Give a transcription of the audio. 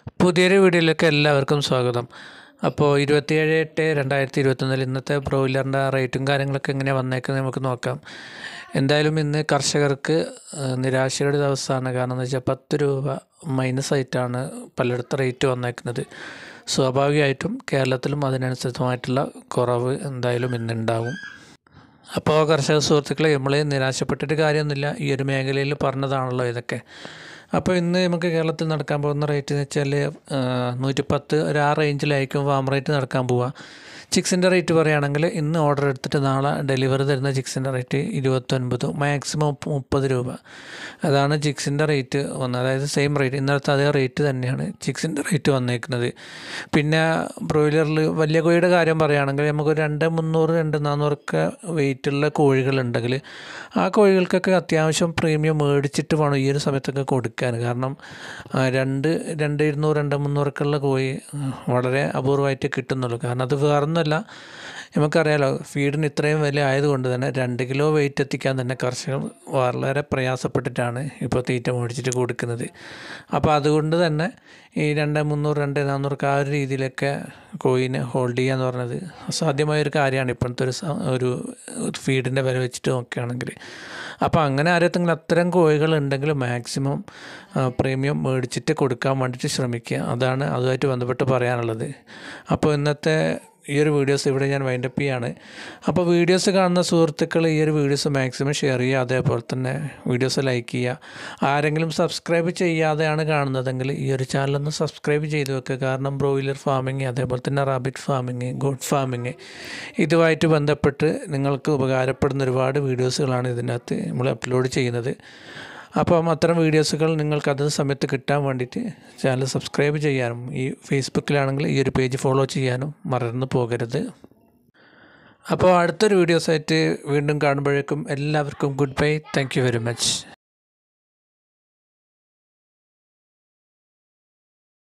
പുതിയൊരു വീഡിയോയിലേക്ക് എല്ലാവർക്കും സ്വാഗതം അപ്പോൾ ഇരുപത്തിയേഴ് എട്ട് രണ്ടായിരത്തി ഇരുപത്തൊന്നിൽ ഇന്നത്തെ ബ്രോയിലറിൻ്റെ റേറ്റും കാര്യങ്ങളൊക്കെ എങ്ങനെയാണ് വന്നേക്കുന്നത് നമുക്ക് നോക്കാം എന്തായാലും ഇന്ന് കർഷകർക്ക് ആ, നിരാശയുടെ ദിവസമാണ് കാരണം എന്ന് വെച്ചാൽ പത്ത് രൂപ മൈനസ് ആയിട്ടാണ് പലയിടത്ത് റേറ്റ് വന്നേക്കുന്നത് സ്വാഭാവികമായിട്ടും കേരളത്തിലും അതിനനുസൃതമായിട്ടുള്ള കുറവ് എന്തായാലും ഇന്നുണ്ടാവും അപ്പോൾ കർഷക സുഹൃത്തുക്കളെ നമ്മൾ നിരാശപ്പെട്ടിട്ട് കാര്യമൊന്നുമില്ല ഈ ഒരു മേഖലയിൽ പറഞ്ഞതാണല്ലോ ഇതൊക്കെ അപ്പോൾ ഇന്ന് നമുക്ക് കേരളത്തിൽ നടക്കാൻ പോകുന്ന റേറ്റ് എന്ന് വെച്ചാൽ നൂറ്റി പത്ത് ഒരു ആ റേഞ്ചിലായിരിക്കും ഫാം റേറ്റ് നടക്കാൻ പോവുക ചിക്സിൻ്റെ റേറ്റ് പറയുകയാണെങ്കിൽ ഇന്ന് ഓർഡർ എടുത്തിട്ട് നാളെ ഡെലിവറി തരുന്ന ചിക്സിൻ്റെ റേറ്റ് ഇരുപത്തൊൻപത് മാക്സിമം മുപ്പത് രൂപ അതാണ് ചിക്സിൻ്റെ റേറ്റ് വന്നത് അതായത് സെയിം റേറ്റ് ഇന്നലത്തെ അതേ റേറ്റ് തന്നെയാണ് ചിക്സിൻ്റെ റേറ്റ് വന്നേക്കുന്നത് പിന്നെ ബ്രോയിലറിൽ വലിയ കോഴിയുടെ കാര്യം പറയുകയാണെങ്കിൽ നമുക്ക് രണ്ട് മുന്നൂറ് രണ്ട് നാന്നൂറൊക്കെ വെയിറ്റുള്ള കോഴികളുണ്ടെങ്കിൽ ആ കോഴികൾക്കൊക്കെ അത്യാവശ്യം പ്രീമിയം മേടിച്ചിട്ട് വേണം ഈ ഒരു സമയത്തൊക്കെ കൊടുക്കാൻ കാരണം ആ, രണ്ട് രണ്ട് ഇരുന്നൂറ് രണ്ട് മുന്നൂറൊക്കെ ഉള്ള കോഴി ആ, വളരെ അപൂർവമായിട്ട് കിട്ടുന്നുള്ളൂ കാരണം അത് വേറൊന്നുമല്ല നമുക്കറിയാലോ ഫീഡിന് ഇത്രയും വില ആയതുകൊണ്ട് തന്നെ രണ്ട് കിലോ വെയിറ്റ് എത്തിക്കാൻ തന്നെ കർഷകർ വളരെ പ്രയാസപ്പെട്ടിട്ടാണ് ഇപ്പോൾ തീറ്റ മേടിച്ചിട്ട് കൊടുക്കുന്നത് അപ്പോൾ അതുകൊണ്ട് തന്നെ ഈ രണ്ട് മുന്നൂറ് രണ്ട് നാന്നൂറൊക്കെ ആ ഒരു രീതിയിലൊക്കെ കോയിനെ ഹോൾഡ് ചെയ്യുക എന്ന് പറഞ്ഞത് അസാധ്യമായ ഒരു കാര്യമാണ് ഇപ്പോഴത്തെ ഒരു സ- ഒരു ഫീഡിൻ്റെ വില വെച്ചിട്ട് നോക്കുകയാണെങ്കിൽ അപ്പോൾ അങ്ങനെ ആരെങ്കിലും അത്തരം കോഴികൾ ഉണ്ടെങ്കിൽ മാക്സിമം പ്രീമിയം മേടിച്ചിട്ട് കൊടുക്കാൻ വേണ്ടിയിട്ട് ശ്രമിക്കുക അതാണ് അതുമായിട്ട് ബന്ധപ്പെട്ട് പറയാനുള്ളത് അപ്പോൾ ഇന്നത്തെ ഈ ഒരു വീഡിയോസ് ഇവിടെ ഞാൻ വൈൻഡപ്പ് ചെയ്യാണ് അപ്പോൾ വീഡിയോസ് കാണുന്ന സുഹൃത്തുക്കൾ ഈ ഒരു വീഡിയോസ് മാക്സിമം ഷെയർ ചെയ്യുക അതേപോലെ തന്നെ വീഡിയോസ് ലൈക്ക് ചെയ്യുക ആരെങ്കിലും സബ്സ്ക്രൈബ് ചെയ്യാതെയാണ് കാണുന്നതെങ്കിൽ ഈ ഒരു ചാനലൊന്ന് സബ്സ്ക്രൈബ് ചെയ്ത് വെക്കുക കാരണം ബ്രോയിലർ ഫാമിങ് അതേപോലെ തന്നെ റാബിറ്റ് ഫാമിങ് ഗോഡ് ഫാമിങ് ഇതുമായിട്ട് ബന്ധപ്പെട്ട് നിങ്ങൾക്ക് ഉപകാരപ്പെടുന്ന ഒരുപാട് വീഡിയോസുകളാണ് ഇതിനകത്ത് നമ്മൾ അപ്ലോഡ് ചെയ്യുന്നത് അപ്പം അത്തരം വീഡിയോസുകൾ നിങ്ങൾക്ക് അതേ സമയത്ത് കിട്ടാൻ വേണ്ടിയിട്ട് ചാനൽ സബ്സ്ക്രൈബ് ചെയ്യാനും ഈ ഫേസ്ബുക്കിലാണെങ്കിൽ ഈ ഒരു പേജ് ഫോളോ ചെയ്യാനും മറന്നു പോകരുത് അപ്പോൾ അടുത്തൊരു വീഡിയോസായിട്ട് വീണ്ടും കാണുമ്പോഴേക്കും എല്ലാവർക്കും good bye thank you very much